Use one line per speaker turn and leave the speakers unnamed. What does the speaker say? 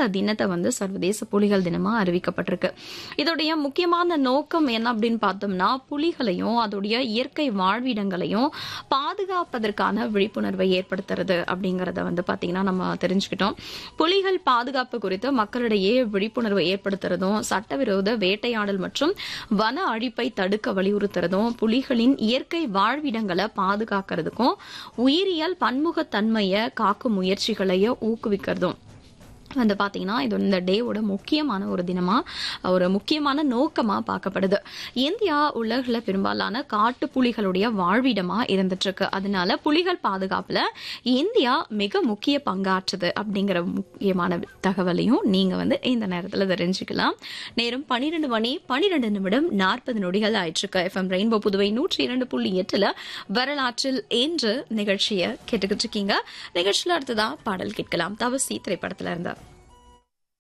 இந்த தினத்தை வந்து சர்வதேச புலிகள் தினமா அறிவிக்கப்பட்டிருக்கு இதோடைய முக்கியமான நோக்கம் என்ன அப்படின்னு பார்த்தோம்னா புலிகளையும் அதோடைய இயற்கை வாழ்விடங்களையும் பாதுகாப்பதற்கான விழிப்புணர்வை ஏற்படுத்துறது அப்படிங்கறத வந்து பாத்தீங்கன்னா நம்ம தெரிஞ்சுக்கிட்டோம் புலிகள் பாதுகாப்பு குறித்து மக்களிடையே விழிப்புணர்வை ஏற்படுத்துறதும் சட்டவிரோத வேட்டையாடல் மற்றும் வன அழிப்பை தடுக்க வலியுறுத்துறதும் புலிகளின் இயற்கை வாழ்விடங்களை பாதுகாக்கிறதுக்கும் உயிரியல் பன்முகத்தன்மையை காக்கும் முயற்சிகளையும் ஊக்குவிக்கிறதும் வந்து பாத்தீங்கன்னா இது இந்த டேவோட முக்கியமான ஒரு தினமா ஒரு முக்கியமான நோக்கமா பார்க்கப்படுது இந்தியா உலகில் பெரும்பாலான காட்டு புலிகளுடைய வாழ்விடமா இருந்துட்டு இருக்கு அதனால புலிகள் பாதுகாப்புல இந்தியா மிக முக்கிய பங்காற்றுது அப்படிங்கிற முக்கியமான தகவலையும் நீங்க வந்து இந்த நேரத்துல தெரிஞ்சுக்கலாம் நேரம் பன்னிரெண்டு மணி பன்னிரெண்டு நிமிடம் நாற்பது நொடிகள் ஆயிட்டு இருக்கு எஃப்எம் ரெயின்போ புதுவை நூற்றி இரண்டு புள்ளி எட்டுல வரலாற்றில் என்று நிகழ்ச்சியை கேட்டுக்கிட்டு இருக்கீங்க நிகழ்ச்சியில அடுத்ததா பாடல் கேட்கலாம் தவசி திரைப்படத்துல இருந்தா